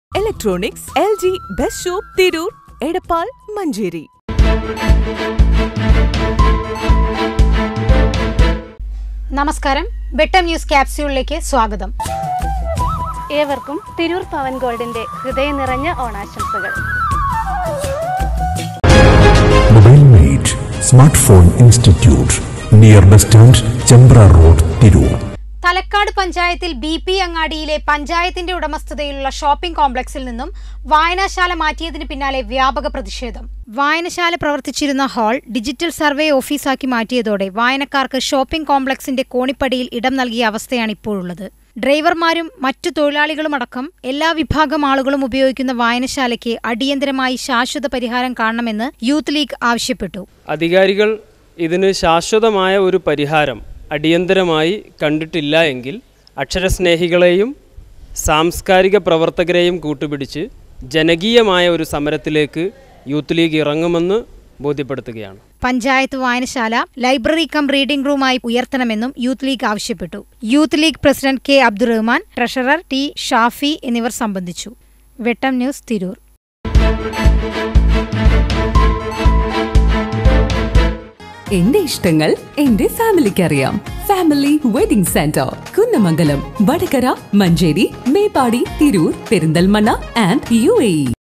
electronics L G best shop Tirur Edappal Manjeri നമസ്കാരം Vettam news ക്യാപ്സ്യൂളിലേക്ക് സ്വാഗതം ഏവർക്കും തിരൂർ പവൻ ഗോൾഡിന്റെ ഹൃദയം നിറഞ്ഞ ഓണാശംസകൾ mobile mate smart phone institute near bus stand Chembra road Tirur Thalakkad പഞ്ചായത്തിൽ ബി പി അങ്ങാടിയിലെ പഞ്ചായത്തിന്റെ ഉടമസ്ഥതയിലുള്ള ഷോപ്പിംഗ് കോംപ്ലക്സിൽ നിന്നും വായനശാല മാറ്റിയതിന് പിന്നാലെ വ്യാപക പ്രതിഷേധം വായനശാല പ്രവർത്തിച്ചിരുന്ന ഹാൾ ഡിജിറ്റൽ സർവേ ഓഫീസാക്കി മാറ്റിയതോടെ വായനക്കാർക്ക് ഷോപ്പിംഗ് കോംപ്ലക്സിന്റെ കോണിപ്പടിയിൽ ഇടം നൽകിയ അവസ്ഥയാണ് ഇപ്പോഴുള്ളത് ഡ്രൈവർമാരും മറ്റു തൊഴിലാളികളുമടക്കം എല്ലാ വിഭാഗം ആളുകളും ഉപയോഗിക്കുന്ന വായനശാലയ്ക്ക് അടിയന്തരമായി ശാശ്വത പരിഹാരം കാണണമെന്ന് യൂത്ത് ലീഗ് ആവശ്യപ്പെട്ടു അധികാരികൾ ഇതിന് ശാശ്വതമായ ഒരു പരിഹാരം അടിയന്തരമായി കണ്ടിട്ടില്ല എങ്കിൽ അക്ഷരസ്നേഹികളെയും സാംസ്കാരിക പ്രവർത്തകരെയും കൂട്ടുപിടിച്ച് ജനകീയമായ ഒരു സമരത്തിലേക്ക് യൂത്ത് ലീഗ് ഇറങ്ങുമെന്ന് ബോധ്യപ്പെടുത്തുകയാണ് പഞ്ചായത്ത് വായനശാല ലൈബ്രറി കം റീഡിംഗ് റൂമായി ഉയർത്തണമെന്നും യൂത്ത് ലീഗ് ആവശ്യപ്പെട്ടു Youth League president K Abdurahman treasurer T Shafi എന്നിവർ സംബന്ധിച്ചു വെട്ടം ന്യൂസ് തിരൂർ എന്റെ ഇഷ്ടങ്ങൾ എന്റെ ഫാമിലിക്ക് അറിയാം family wedding centre Kunnamangalam Vadakara Manjeri Meppadi Tirur Perinthalmanna and U A